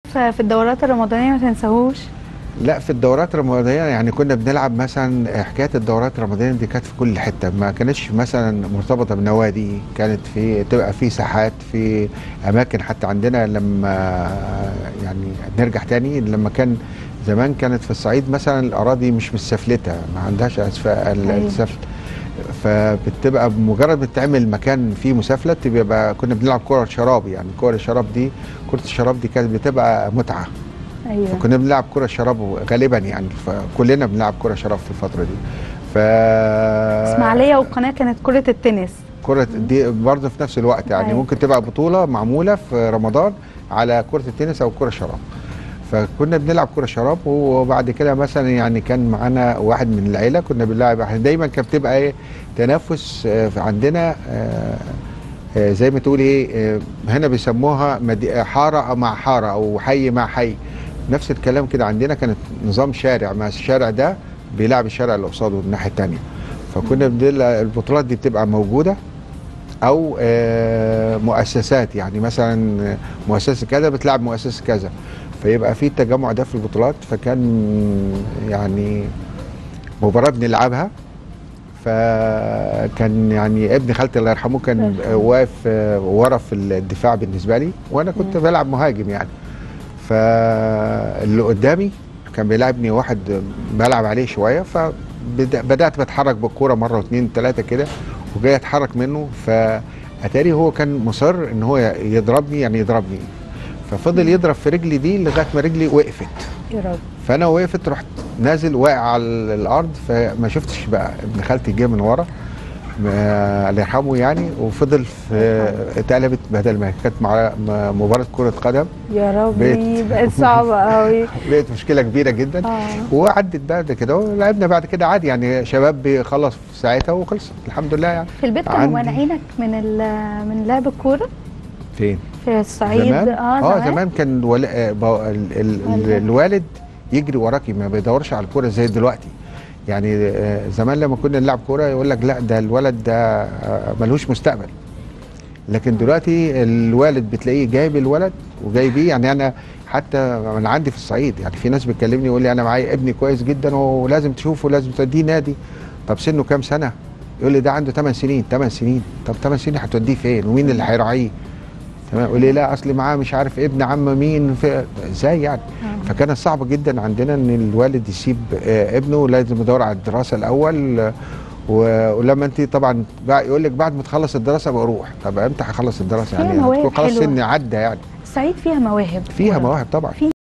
في الدورات الرمضانيه ما تنساهوش لا في الدورات الرمضانيه يعني كنا بنلعب مثلا حكايه الدورات الرمضانيه دي كانت في كل حته ما كانتش مثلا مرتبطه بنوادي كانت في تبقى في ساحات في اماكن حتى عندنا لما يعني نرجع تاني لما كان زمان كانت في الصعيد مثلا الاراضي مش متسفلته ما عندهاش اسفل أيوة. السفل فبتبقى بمجرد بتعمل مكان فيه مسافلت بيبقى كنا بنلعب كره شراب يعني كره الشراب دي كره الشراب دي كانت بتبقى متعه ايوه فكنا بنلعب كرة شراب غالبا يعني فكلنا بنلعب كرة شراب في الفترة دي ف اسماعيليه والقناه كانت كره التنس كرة دي برضه في نفس الوقت يعني أيوة. ممكن تبقى بطولة معمولة في رمضان على كرة التنس أو كرة شراب فكنا بنلعب كرة شراب وبعد كده مثلا يعني كان معانا واحد من العيلة كنا بنلعب احنا دايما كانت بتبقى ايه تنافس آه، في عندنا آه، آه، زي ما تقول ايه آه، هنا بيسموها مدي- حارة مع حارة أو حي مع حي نفس الكلام كده عندنا كانت نظام شارع ما الشارع ده بيلعب الشارع اللي قصاده الناحية التانية فكنا بنل- البطولات دي بتبقى موجودة او آه، مؤسسات يعني مثلا مؤسسه كذا بتلعب مؤسسه كذا فيبقى في التجمع ده في البطولات فكان يعني مباراه بنلعبها فكان يعني ابن خالتي الله يرحمه كان الله يرحمه. واقف آه، ورا في الدفاع بالنسبه لي وانا كنت مم. بلعب مهاجم يعني فاللي قدامي كان بيلعبني واحد بلعب عليه شويه فبدات بتحرك بالكوره مره واثنين ثلاثه كده وجاي اتحرك منه فاتاري هو كان مصر ان هو يضربني يعني يضربني ففضل يضرب في رجلي دي لغايه ما رجلي وقفت يا رب فانا وقفت رحت نازل واقع على الارض فما شفتش بقى ابن خالتي جه من ورا ما- الله يرحمه يعني وفضل في اتقلبت بدل ما كانت مع م- مباراه كره قدم يا ربي بيت. بقت صعبه قوي بقت مشكله كبيره جدا اه وعدت بعد كده ولعبنا بعد كده عادي يعني شباب بيخلص في ساعتها وخلص الحمد لله يعني في البيت كانوا عندي- مانعينك من ال- من لعب الكوره فين؟ في الصعيد زمان اه اه زمان كان ول... آه، ب- ال... ال... ال... ولا. الوالد يجري وراكي ما بيدورش على الكوره زي دلوقتي يعني آه، زمان لما كنا نلعب كوره يقول لك لا ده الولد ده آه، ملوش مستقبل لكن دلوقتي الوالد بتلاقيه جايب الولد وجايبيه يعني انا حتى انا عندي في الصعيد يعني في ناس بتكلمني يقول لي انا معايا ابني كويس جدا ولازم تشوفه لازم توديه نادي طب سنه كام سنه يقول لي ده عنده 8 سنين 8 سنين طب 8 سنين هتوديه فين ومين اللي هيراعيه تمام يقول لي لا اصل معاه مش عارف ابن عم مين في ازاي يعني آه. فكانت صعبه جدا عندنا ان الوالد يسيب آه، ابنه لازم يدور على الدراسه الاول آه، و- ولما انت طبعا بع- يقول لك بعد ما تخلص الدراسه بروح طب امتى هخلص الدراسه فيها يعني مواهب هتكون خلاص حلوة. سن عدى يعني الصعيد فيها مواهب فيها كورة. مواهب طبعا في